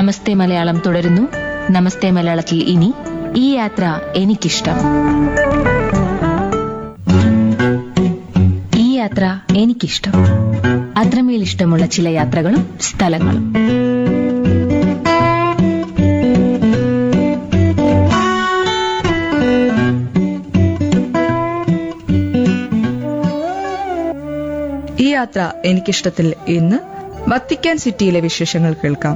നമസ്തേ മലയാളം തുടരുന്നു നമസ്തേ മലയാളത്തിൽ ഇനി ഈ യാത്ര എനിക്കിഷ്ടം ഈ യാത്ര എനിക്കിഷ്ടം അത്രമേൽ ഇഷ്ടമുള്ള ചില യാത്രകളും സ്ഥലങ്ങളും ഈ യാത്ര എനിക്കിഷ്ടത്തിൽ ഇന്ന് വത്തിക്കാൻ സിറ്റിയിലെ വിശേഷങ്ങൾ കേൾക്കാം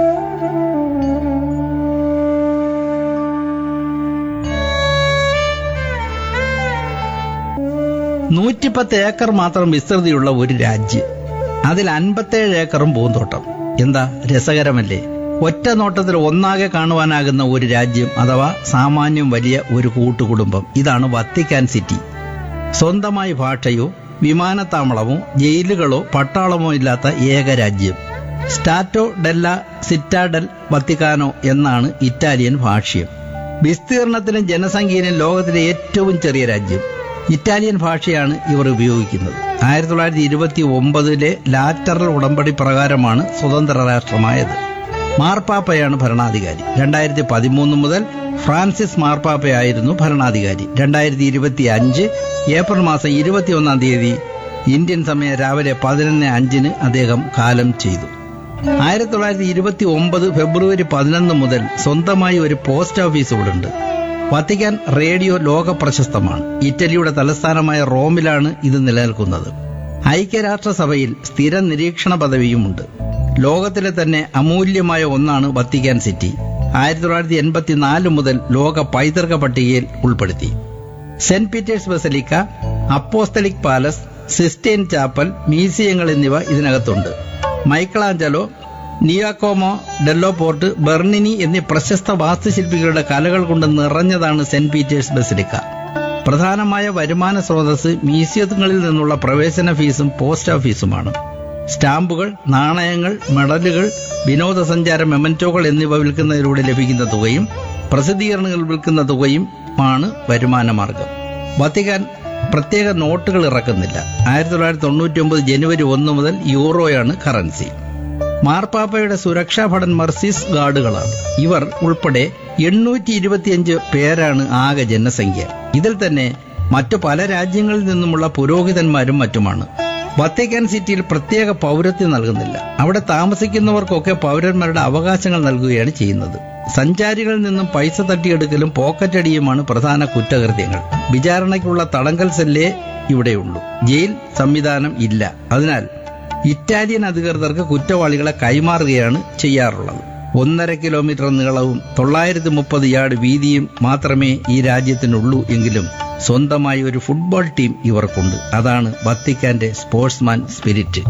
നൂറ്റിപ്പത്ത് ഏക്കർ മാത്രം വിസ്തൃതിയുള്ള ഒരു രാജ്യം അതിൽ അൻപത്തേഴ് ഏക്കറും പൂന്തോട്ടം എന്താ രസകരമല്ലേ ഒറ്റ നോട്ടത്തിൽ ഒന്നാകെ കാണുവാനാകുന്ന ഒരു രാജ്യം അഥവാ സാമാന്യം വലിയ ഒരു കൂട്ടുകുടുംബം ഇതാണ് വത്തിക്കാൻ സിറ്റി സ്വന്തമായി ഭാഷയോ വിമാനത്താവളമോ ജയിലുകളോ പട്ടാളമോ ഇല്ലാത്ത ഏക രാജ്യം സ്റ്റാറ്റോ ഡെല്ല സിറ്റാഡൽ വത്തിക്കാനോ എന്നാണ് ഇറ്റാലിയൻ ഭാഷ്യം വിസ്തീർണത്തിലും ജനസംഖ്യയിലും ലോകത്തിലെ ഏറ്റവും ചെറിയ രാജ്യം ഇറ്റാലിയൻ ഭാഷയാണ് ഇവർ ഉപയോഗിക്കുന്നത് ആയിരത്തി തൊള്ളായിരത്തി ഇരുപത്തി ഒമ്പതിലെ ലാറ്ററൽ ഉടമ്പടി പ്രകാരമാണ് സ്വതന്ത്ര രാഷ്ട്രമായത് മാർപ്പാപ്പയാണ് ഭരണാധികാരി രണ്ടായിരത്തി പതിമൂന്ന് മുതൽ ഫ്രാൻസിസ് മാർപ്പാപ്പയായിരുന്നു ഭരണാധികാരി രണ്ടായിരത്തി ഇരുപത്തി അഞ്ച് ഏപ്രിൽ മാസം ഇരുപത്തിയൊന്നാം തീയതി ഇന്ത്യൻ സമയം രാവിലെ പതിനൊന്ന് അഞ്ചിന് അദ്ദേഹം കാലം ചെയ്തു ആയിരത്തി തൊള്ളായിരത്തി ഇരുപത്തി ഒമ്പത് ഫെബ്രുവരി പതിനൊന്ന് മുതൽ സ്വന്തമായി ഒരു പോസ്റ്റ് ഓഫീസ് ഇവിടെ ഉണ്ട് വത്തിക്കാൻ റേഡിയോ ലോക പ്രശസ്തമാണ് ഇറ്റലിയുടെ തലസ്ഥാനമായ റോമിലാണ് ഇത് നിലനിൽക്കുന്നത് ഐക്യരാഷ്ട്രസഭയിൽ സ്ഥിര നിരീക്ഷണ പദവിയുമുണ്ട് ലോകത്തിലെ തന്നെ അമൂല്യമായ ഒന്നാണ് വത്തിക്കാൻ സിറ്റി ആയിരത്തി തൊള്ളായിരത്തി എൺപത്തിനാല് മുതൽ ലോക പൈതൃക പട്ടികയിൽ ഉൾപ്പെടുത്തി Saint Peter's basilica apostolic palace Sistine chapel മ്യൂസിയങ്ങൾ എന്നിവ ഇതിനകത്തുണ്ട് മൈക്കിളാഞ്ചലോ നിയാക്കോമോ ഡെല്ലോപോർട്ട് ബെർണിനി എന്നീ പ്രശസ്ത വാസ്തുശില്പികളുടെ കലകൾ കൊണ്ട് നിറഞ്ഞതാണ് സെന്റ് പീറ്റേഴ്സ് ബസിലിക്ക പ്രധാനമായ വരുമാന സ്രോതസ് മ്യൂസിയങ്ങളിൽ നിന്നുള്ള പ്രവേശന ഫീസും പോസ്റ്റ് ഓഫീസുമാണ് സ്റ്റാമ്പുകൾ നാണയങ്ങൾ മെഡലുകൾ വിനോദസഞ്ചാര മെമന്റോകൾ എന്നിവ വിൽക്കുന്നതിലൂടെ ലഭിക്കുന്ന തുകയും പ്രസിദ്ധീകരണങ്ങൾ വിൽക്കുന്ന തുകയും ആണ് വരുമാന മാർഗം വത്തിക്കാൻ പ്രത്യേക നോട്ടുകൾ ഇറക്കുന്നില്ല ആയിരത്തി തൊള്ളായിരത്തി തൊണ്ണൂറ്റി ഒമ്പത് ജനുവരി ഒന്ന് മുതൽ യൂറോയാണ് കറൻസി മാർപ്പാപ്പയുടെ സുരക്ഷാ ഭടൻ മർസീസ് ഗാർഡുകളാണ് ഇവർ ഉൾപ്പെടെ എണ്ണൂറ്റി ഇരുപത്തിയഞ്ച് പേരാണ് ആകെ ജനസംഖ്യ ഇതിൽ തന്നെ മറ്റു പല രാജ്യങ്ങളിൽ നിന്നുമുള്ള പുരോഹിതന്മാരും മറ്റുമാണ് വത്തിക്കാൻ സിറ്റിയിൽ പ്രത്യേക പൗരത്വം നൽകുന്നില്ല അവിടെ താമസിക്കുന്നവർക്കൊക്കെ പൗരന്മാരുടെ അവകാശങ്ങൾ നൽകുകയാണ് ചെയ്യുന്നത് സഞ്ചാരികളിൽ നിന്നും പൈസ തട്ടിയെടുക്കലും പോക്കറ്റടിയുമാണ് പ്രധാന കുറ്റകൃത്യങ്ങൾ വിചാരണയ്ക്കുള്ള തടങ്കൽ സെല്ലേ ഇവിടെയുള്ളൂ ജയിൽ സംവിധാനം ഇല്ല അതിനാൽ ഇറ്റാലിയൻ അധികൃതർക്ക് കുറ്റവാളികളെ കൈമാറുകയാണ് ചെയ്യാറുള്ളത് ഒന്നര കിലോമീറ്റർ നീളവും തൊള്ളായിരത്തി മുപ്പത് യാർഡ് വീതിയും മാത്രമേ ഈ രാജ്യത്തിനുള്ളൂ എങ്കിലും സ്വന്തമായി ഒരു ഫുട്ബോൾ ടീം ഇവർക്കുണ്ട് അതാണ് വത്തിക്കാന്റെ സ്പോർട്സ്മാൻ സ്പിരിറ്റ്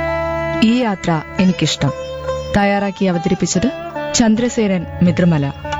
ഈ യാത്ര എനിക്കിഷ്ടം തയ്യാറാക്കി അവതരിപ്പിച്ചത് ചന്ദ്രസേനൻ മിത്രമല